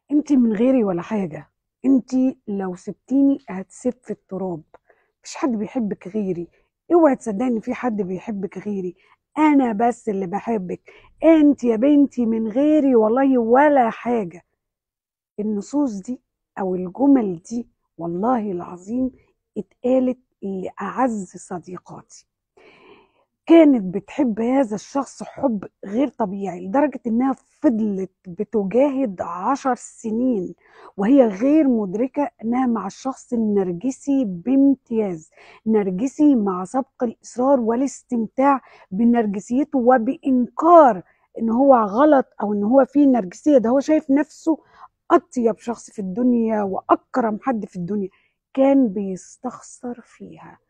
انت من غيري ولا حاجة انت لو سبتيني هتسب في التراب مفيش حد بيحبك غيري اوعي تصدقي ان في حد بيحبك غيري انا بس اللي بحبك انت يا بنتي من غيري والله ولا حاجة النصوص دي او الجمل دي والله العظيم اتقالت لأعز صديقاتي كانت بتحب هذا الشخص حب غير طبيعي لدرجة إنها فضلت بتجاهد عشر سنين وهي غير مدركة إنها مع الشخص النرجسي بامتياز نرجسي مع سبق الإصرار والاستمتاع بنرجسيته وبإنكار إن هو غلط أو إن هو فيه نرجسية ده هو شايف نفسه أطيب شخص في الدنيا وأكرم حد في الدنيا كان بيستخسر فيها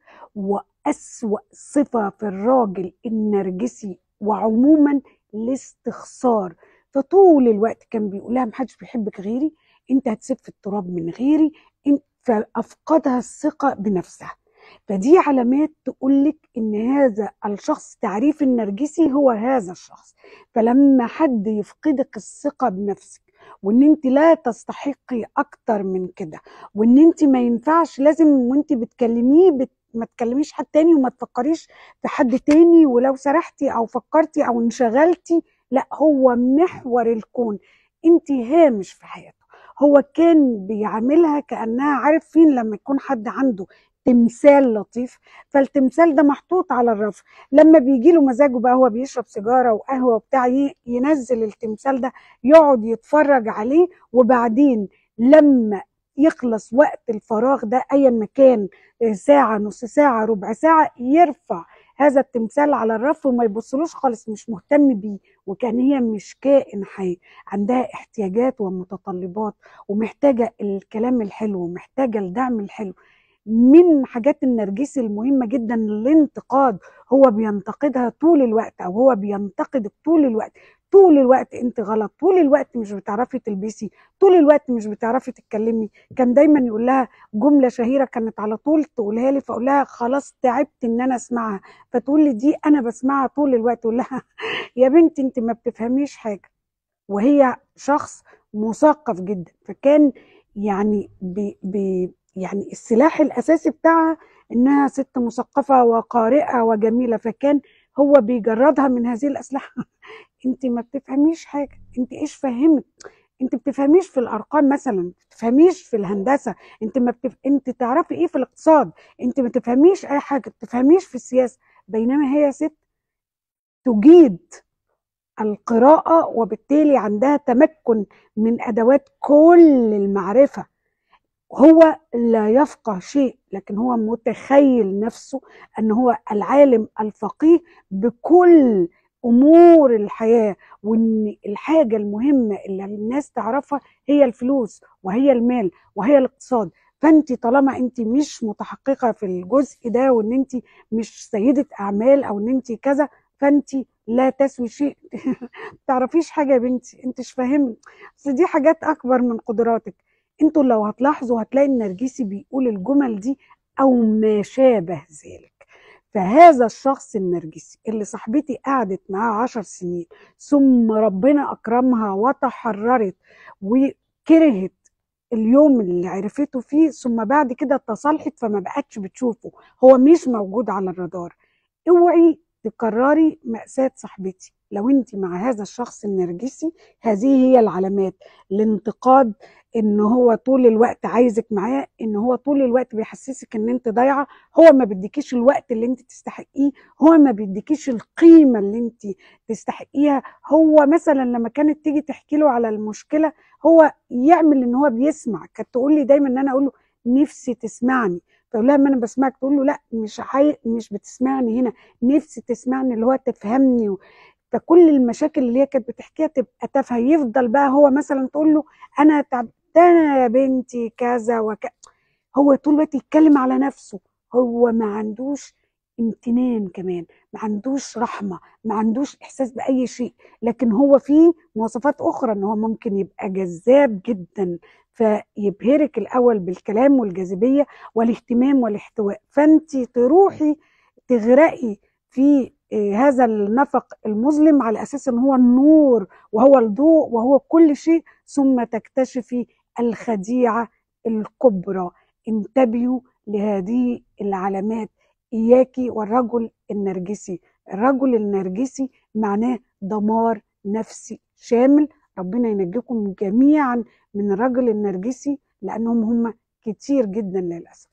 وأسوأ صفة في الراجل النرجسي وعموما الاستخسار فطول الوقت كان بيقولها محدش بيحبك غيري انت هتسيب في التراب من غيري انت فأفقدها الثقة بنفسها فدي علامات تقولك ان هذا الشخص تعريف النرجسي هو هذا الشخص فلما حد يفقدك الثقة بنفسك وان انت لا تستحقي اكتر من كده وان انت ما ينفعش لازم وانت بتكلميه بت ما تكلميش حد تاني وما تفكريش في حد تاني ولو سرحتي او فكرتي او انشغلتي لا هو محور الكون انت هامش في حياته هو كان بيعاملها كانها عارف فين لما يكون حد عنده تمثال لطيف فالتمثال ده محطوط على الرف لما بيجي له مزاجه بقى هو بيشرب سيجاره وقهوه وبتاع ينزل التمثال ده يقعد يتفرج عليه وبعدين لما يخلص وقت الفراغ ده ايا ما كان ساعه نص ساعه ربع ساعه يرفع هذا التمثال على الرف وما يبصلوش خالص مش مهتم بيه وكان هي مش كائن حي عندها احتياجات ومتطلبات ومحتاجه الكلام الحلو ومحتاجه الدعم الحلو من حاجات النرجسي المهمه جدا الانتقاد هو بينتقدها طول الوقت او هو بينتقدك طول الوقت طول الوقت انت غلط طول الوقت مش بتعرفي تلبسي طول الوقت مش بتعرفي تتكلمي كان دايما يقول لها جمله شهيره كانت على طول تقولها لي فاقول لها خلاص تعبت ان انا اسمعها فتقول لي دي انا بسمعها طول الوقت اقول لها يا بنتي انت ما بتفهميش حاجه وهي شخص مثقف جدا فكان يعني بي بي يعني السلاح الاساسي بتاعها انها ست مثقفه وقارئه وجميله فكان هو بيجردها من هذه الاسلحه انت ما بتفهميش حاجه انت ايش فهمك انت بتفهميش في الارقام مثلا ما بتفهميش في الهندسه انت ما بتف... انت تعرفي ايه في الاقتصاد انت ما تفهميش اي حاجه ما تفهميش في السياسه بينما هي ست تجيد القراءه وبالتالي عندها تمكن من ادوات كل المعرفه هو لا يفقه شيء لكن هو متخيل نفسه ان هو العالم الفقيه بكل امور الحياه وان الحاجه المهمه اللي الناس تعرفها هي الفلوس وهي المال وهي الاقتصاد فانت طالما انت مش متحققه في الجزء ده وان انت مش سيده اعمال او ان انت كذا فانت لا تسوي شيء تعرفيش حاجه يا بنتي انت مش فاهمه بس دي حاجات اكبر من قدراتك انتوا لو هتلاحظوا هتلاقي النرجسي بيقول الجمل دي او ما شابه ذلك فهذا الشخص النرجسي اللي صاحبتي قعدت معاه عشر سنين ثم ربنا أكرمها وتحررت وكرهت اليوم اللي عرفته فيه ثم بعد كده تصالحت فما بقتش بتشوفه هو مش موجود على الرادار اوعي تكرري مأساة صاحبتي لو انت مع هذا الشخص النرجسي هذه هي العلامات الانتقاد ان هو طول الوقت عايزك معاه ان هو طول الوقت بيحسسك ان انت ضايعه هو ما بيديكيش الوقت اللي انت تستحقيه هو ما بيديكيش القيمه اللي انت تستحقيها هو مثلا لما كانت تيجي تحكي له على المشكله هو يعمل ان هو بيسمع كانت تقول لي دايما ان انا اقول له نفسي تسمعني فاقول لها ما انا بسمعك تقول له لا مش حي... مش بتسمعني هنا نفسي تسمعني اللي هو تفهمني و... فكل المشاكل اللي هي كانت بتحكيها تبقى تافهه يفضل بقى هو مثلا تقول له انا تعب ده انا يا بنتي كذا وك هو طول الوقت يتكلم على نفسه هو ما عندوش امتنان كمان ما عندوش رحمه ما عندوش احساس باي شيء لكن هو فيه مواصفات اخرى ان هو ممكن يبقى جذاب جدا فيبهرك الاول بالكلام والجاذبيه والاهتمام والاحتواء فانت تروحي تغرقي في إيه، هذا النفق المظلم على اساس ان هو النور وهو الضوء وهو كل شيء ثم تكتشفي الخديعه الكبرى انتبهوا لهذه العلامات اياكي والرجل النرجسي الرجل النرجسي معناه دمار نفسي شامل ربنا ينجيكم جميعا من الرجل النرجسي لانهم هم كتير جدا للاسف